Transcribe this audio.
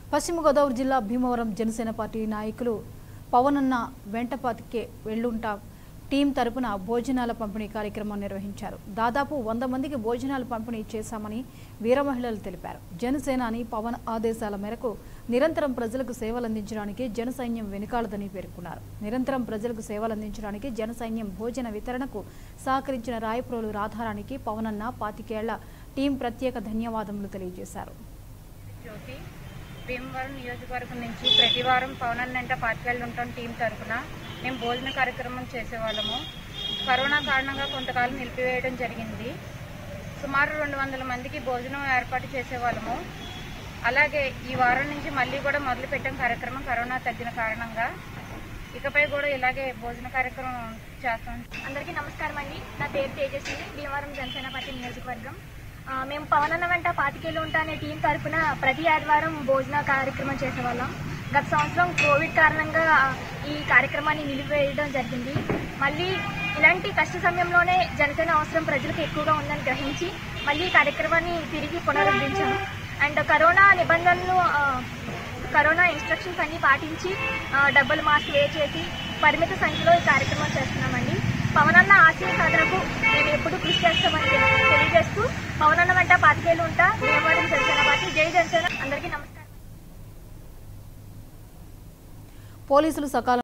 పశ్చిమ గోదావరి జిల్లా భీమవరం జనసేన పార్టీ నాయకులు పవనన్న వెంటపాతికే వెళ్లుంటా టీం తరపున భోజనాల పంపిణీ కార్యక్రమం నిర్వహించారు దాదాపు వంద మందికి భోజనాలు పంపిణీ చేశామని వీర మహిళలు తెలిపారు జనసేనాని పవన్ ఆదేశాల మేరకు నిరంతరం ప్రజలకు సేవలందించడానికి జన సైన్యం వెనుకాలదని పేర్కొన్నారు నిరంతరం ప్రజలకు సేవలందించడానికి జన సైన్యం భోజన వితరణకు సహకరించిన రాయప్రోలు రాధారానికి పవనన్న పాతికేళ్ల టీం ప్రత్యేక ధన్యవాదములు తెలియజేశారు జ్యోతి భీమవరం నియోజకవర్గం నుంచి ప్రతి వారం పవన్ వెంట పాతికేళ్ళు ఉంటాం టీం తరఫున మేము భోజన కార్యక్రమం చేసేవాళ్ళము కరోనా కారణంగా కొంతకాలం నిలిపివేయడం జరిగింది సుమారు రెండు వందల మందికి భోజనం ఏర్పాటు చేసేవాళ్ళము అలాగే ఈ వారం నుంచి మళ్ళీ కూడా మొదలు పెట్టాం కార్యక్రమం కరోనా తగ్గిన కారణంగా ఇకపై కూడా ఇలాగే భోజన కార్యక్రమం చేస్తాం అందరికీ నమస్కారం అండి నా పేరు తేజస్వి భీమవరం జనసేన పార్టీ నియోజకవర్గం ఆ, మేము పవన్ అన్న వెంట పాతికేళ్ళు ఉంటా అనే టీం తరఫున ప్రతి ఆదివారం భోజన కార్యక్రమం చేసేవాళ్ళం గత సంవత్సరం కోవిడ్ కారణంగా ఈ కార్యక్రమాన్ని నిలిపివేయడం జరిగింది మళ్ళీ ఇలాంటి కష్ట సమయంలోనే జనసేన అవసరం ప్రజలకు ఎక్కువగా ఉందని గ్రహించి మళ్ళీ ఈ కార్యక్రమాన్ని తిరిగి పునరుద్ధరించాము అండ్ కరోనా నిబంధనలు ఆ, కరోనా ఇన్స్ట్రక్షన్స్ అన్ని పాటించి ఆ, డబ్బులు మాస్క్ వే చేసి పరిమిత సంఖ్యలో ఈ కార్యక్రమం చేస్తున్నామండి పవనన్న ఆశయ సాధనకు మేము ఎప్పుడు కృషి చేస్తామని తెలి- తెలియజేస్తూ పవనన్న వెంట పాతికేళ్ళు ఉంటా భీమవరం జనసేన పార్టీ జై జనసేన అందరికీ నమస్కారం పోలీసులు సకాలం